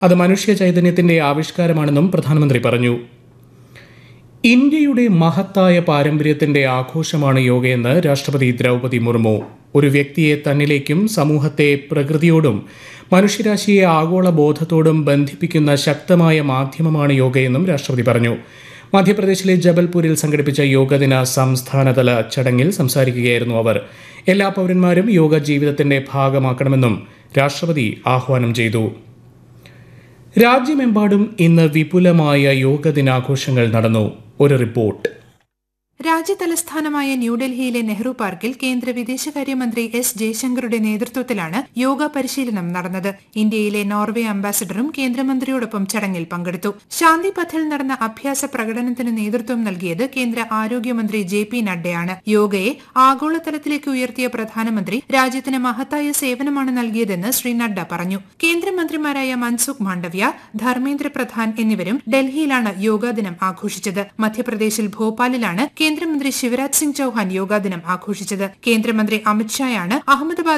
അത് മനുഷ്യ ചൈതന്യത്തിന്റെ ആവിഷ്കാരമാണെന്നും പ്രധാനമന്ത്രി പറഞ്ഞു ഇന്ത്യയുടെ മഹത്തായ പാരമ്പര്യത്തിന്റെ ആഘോഷമാണ് യോഗയെന്ന് രാഷ്ട്രപതി ദ്രൗപതി മുർമു ഒരു വ്യക്തിയെ തന്നിലേക്കും സമൂഹത്തെ പ്രകൃതിയോടും മനുഷ്യരാശിയെ ആഗോള ബോധത്തോടും ബന്ധിപ്പിക്കുന്ന ശക്തമായ മാധ്യമമാണ് യോഗയെന്നും രാഷ്ട്രപതി പറഞ്ഞു മധ്യപ്രദേശിലെ ജബൽപൂരിൽ സംഘടിപ്പിച്ച യോഗദിന സംസ്ഥാനതല ചടങ്ങിൽ സംസാരിക്കുകയായിരുന്നു അവർ എല്ലാ പൗരന്മാരും യോഗ ജീവിതത്തിന്റെ ഭാഗമാക്കണമെന്നും രാഷ്ട്രപതി ആഹ്വാനം ചെയ്തു രാജ്യമെമ്പാടും ഇന്ന് വിപുലമായ യോഗ ദിനാഘോഷങ്ങൾ നടന്നു ഒരു റിപ്പോർട്ട് രാജ്യതലസ്ഥാനമായ ന്യൂഡൽഹിയിലെ നെഹ്റു പാർക്കിൽ കേന്ദ്ര വിദേശകാര്യമന്ത്രി എസ് ജയശങ്കറുടെ നേതൃത്വത്തിലാണ് യോഗ പരിശീലനം നടന്നത് ഇന്ത്യയിലെ നോർവേ അംബാസിഡറും കേന്ദ്രമന്ത്രിയോടൊപ്പം ചടങ്ങിൽ പങ്കെടുത്തു ശാന്തി പഥിൽ നടന്ന അഭ്യാസ പ്രകടനത്തിന് നേതൃത്വം നൽകിയത് കേന്ദ്ര ആരോഗ്യമന്ത്രി ജെ പി നഡ്ഡയാണ് യോഗയെ ആഗോളതലത്തിലേക്ക് ഉയർത്തിയ പ്രധാനമന്ത്രി രാജ്യത്തിന് മഹത്തായ സേവനമാണ് നൽകിയതെന്ന് ശ്രീ നഡ്ഡ പറഞ്ഞു കേന്ദ്രമന്ത്രിമാരായ മൻസുഖ് മാണ്ഡവ്യ ധർമ്മേന്ദ്ര പ്രധാൻ എന്നിവരും ഡൽഹിയിലാണ് യോഗാ ദിനം ആഘോഷിച്ചത് മധ്യപ്രദേശിൽ ഭോപ്പാലിലാണ് കേന്ദ്രമന്ത്രി ശിവരാജ് സിംഗ് ചൌഹാൻ യോഗാദിനം ആഘോഷിച്ചത് കേന്ദ്രമന്ത്രി അമിത്ഷായാണ് അഹമ്മദാബാദ്